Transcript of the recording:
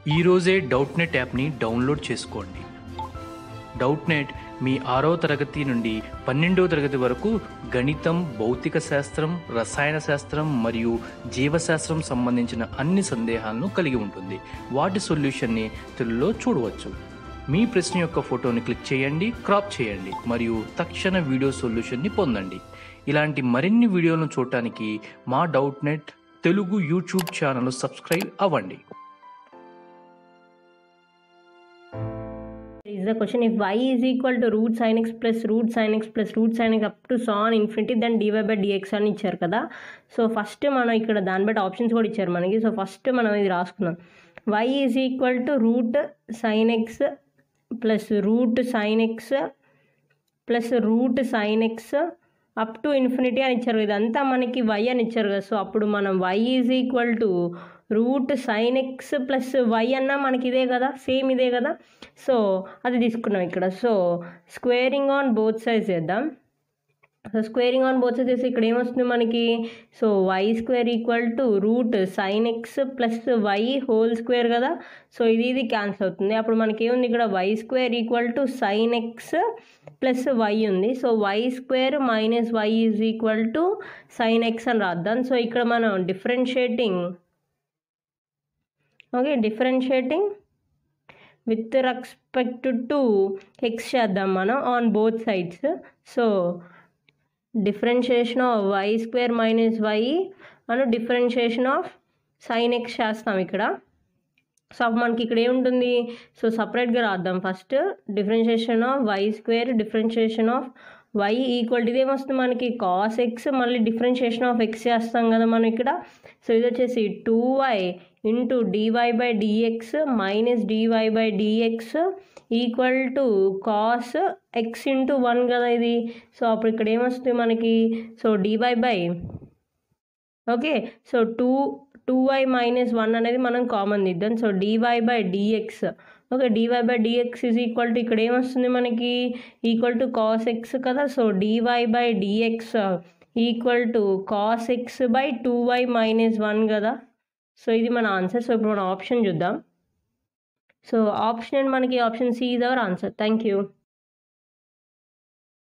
ఈరోజే doubt net యాప్ని download చేసుకోండి డౌట్ నెట్ మీ ఆరో తరగతి నుండి పన్నెండవ తరగతి వరకు గణితం భౌతిక శాస్త్రం రసాయన శాస్త్రం మరియు జీవశాస్త్రం సంబంధించిన అన్ని సందేహాలను కలిగి ఉంటుంది వాటి సొల్యూషన్ని తెలుగులో చూడవచ్చు మీ ప్రశ్న యొక్క ఫోటోని క్లిక్ చేయండి క్రాప్ చేయండి మరియు తక్షణ వీడియో సొల్యూషన్ని పొందండి ఇలాంటి మరిన్ని వీడియోలను చూడటానికి మా doubt net Telugu YouTube channel subscribe అవ్వండి is the question if y is equal to root sin x plus root sin x plus root sin x up to so on infinity then dy by dx అని ఇచ్చారు కదా so first మనం ఇక్కడ దాన్ని బట్టి options కూడా ఇచ్చారు మనకి సో ఫస్ట్ మనం ఇది రాసుకున్నాం y is equal to root sine x plus root sine x plus root sine x up to infinity అని ఇచ్చారు ఇదంతా మనకి వై అని ఇచ్చారు కదా సో అప్పుడు మనం y is equal to root sine x plus y అన్నా మనకి ఇదే కదా సేమ్ ఇదే కదా సో అది తీసుకున్నాం ఇక్కడ so squaring on both sides చేద్దాం so squaring on both sides ఇక్కడ ఏమొస్తుంది మనకి so y square equal to root sine x plus y whole square కదా సో ఇది ఇది క్యాన్సిల్ అవుతుంది అప్పుడు మనకి ఏముంది ఇక్కడ y square equal to sine x plus y ఉంది so y square minus y is equal to sine x అని రాద్దాం సో ఇక్కడ మనం differentiating okay differentiating with respect to X చేద్దాం మనం on both sides so differentiation of y square minus y అను differentiation of sine x చేస్తాం ఇక్కడ so అప్పుడు మనకి ఇక్కడ ఏముంటుంది సో సపరేట్గా రాద్దాం first differentiation of y square differentiation of y equal ఇది ఏమొస్తుంది మనకి కాస్ ఎక్స్ మళ్ళీ డిఫరెన్షియేషన్ ఆఫ్ ఎక్స్ చేస్తాం కదా మనం ఇక్కడ సో ఇది వచ్చేసి two y into dy by dx minus dy by dx equal to cos x into one కదా ఇది సో అప్పుడు ఇక్కడ ఏమొస్తుంది మనకి so dy by okay so two two y minus one అనేది మనం కామన్ దిద్దాం so dy by dx okay dy by dx is equal to ఇక్కడ ఏమొస్తుంది మనకి ఈక్వల్ టు కాస్ ఎక్స్ కదా so dy by dx equal to cos x by two y minus one కదా so ఇది మన ఆన్సర్ సో ఇప్పుడు మనం option చూద్దాం సో ఆప్షన్ మనకి option C is our answer thank you